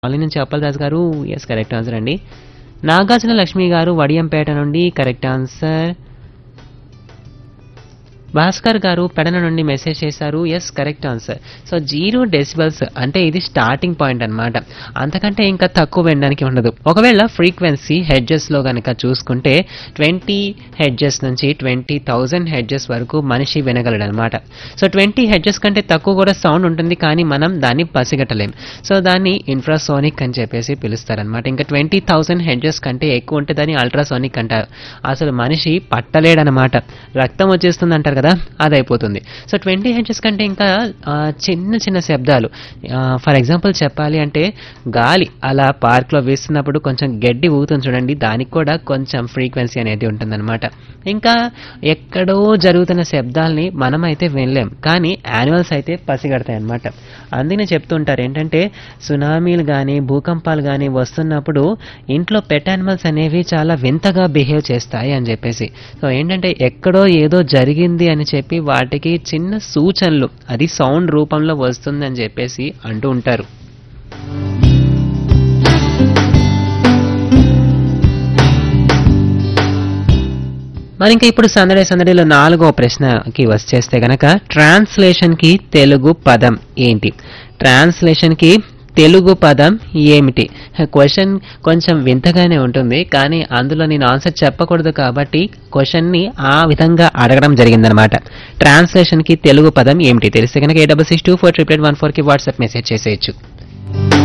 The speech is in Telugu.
కాలనీ నుంచి అప్పలదాస్ గారు ఎస్ కరెక్ట్ ఆన్సర్ అండి నాగార్జున లక్ష్మి గారు వడియంపేట నుండి కరెక్ట్ ఆన్సర్ భాస్కర్ గారు పెడన నుండి మెసేజ్ చేశారు yes correct answer so zero decibels అంటే ఇది స్టార్టింగ్ పాయింట్ అన్నమాట అంతకంటే ఇంకా తక్కువ వినడానికి ఉండదు ఒకవేళ ఫ్రీక్వెన్సీ హెడ్జెస్లో కనుక చూసుకుంటే ట్వంటీ హెడ్జెస్ నుంచి ట్వంటీ థౌజండ్ హెడ్జెస్ వరకు మనిషి వినగలడు అనమాట సో ట్వంటీ హెడ్జెస్ కంటే తక్కువ కూడా సౌండ్ ఉంటుంది కానీ మనం దాన్ని పసిగట్టలేం సో దాన్ని ఇన్ఫ్రాసోనిక్ అని చెప్పేసి పిలుస్తారనమాట ఇంకా ట్వంటీ థౌజండ్ హెడ్జెస్ కంటే ఎక్కువ ఉంటే దాన్ని అల్ట్రాసోనిక్ అంటారు అసలు మనిషి పట్టలేడనమాట రక్తం వచ్చేస్తుంది అంటారు కదా అది అయిపోతుంది సో ట్వంటీ హెడ్జెస్ కంటే ఇంకా ఆ, చిన్న చిన్న శబ్దాలు ఫర్ ఎగ్జాంపుల్ చెప్పాలి అంటే గాలి అలా పార్క్లో వేస్తున్నప్పుడు కొంచెం గడ్డి ఊగుతుంది చూడండి దానికి కూడా కొంచెం ఫ్రీక్వెన్సీ అనేది ఉంటుందన్నమాట ఇంకా ఎక్కడో జరుగుతున్న శబ్దాల్ని మనమైతే వినలేం కానీ యానిమల్స్ అయితే పసిగడతాయి అన్నమాట అందుకనే చెప్తుంటారు ఏంటంటే సునామీలు కానీ భూకంపాలు కానీ వస్తున్నప్పుడు ఇంట్లో పెట్ యానిమల్స్ అనేవి చాలా వింతగా బిహేవ్ చేస్తాయి అని చెప్పేసి సో ఏంటంటే ఎక్కడో ఏదో జరిగింది అని చెప్పి వాటికి చిన్న సూచనలు అది సౌండ్ రూపంలో వస్తుంది అని చెప్పేసి అంటూ ఉంటారు మరి ఇంకా ఇప్పుడు సందడి సందడిలో నాలుగో ప్రశ్నకి వచ్చేస్తే గనక ట్రాన్స్లేషన్ కి తెలుగు పదం ఏంటి ట్రాన్స్లేషన్ కి తెలుగు పదం ఏమిటి క్వశ్చన్ కొంచెం వింతగానే ఉంటుంది కానీ అందులో నేను ఆన్సర్ చెప్పకూడదు కాబట్టి క్వశ్చన్ని ఆ విధంగా అడగడం జరిగిందనమాట ట్రాన్స్లేషన్ కి తెలుగు పదం ఏమిటి తెలిస్తే కనుక A double six two four triple one ఫోర్కి వాట్సాప్ మెసేజ్ చేసేయచ్చు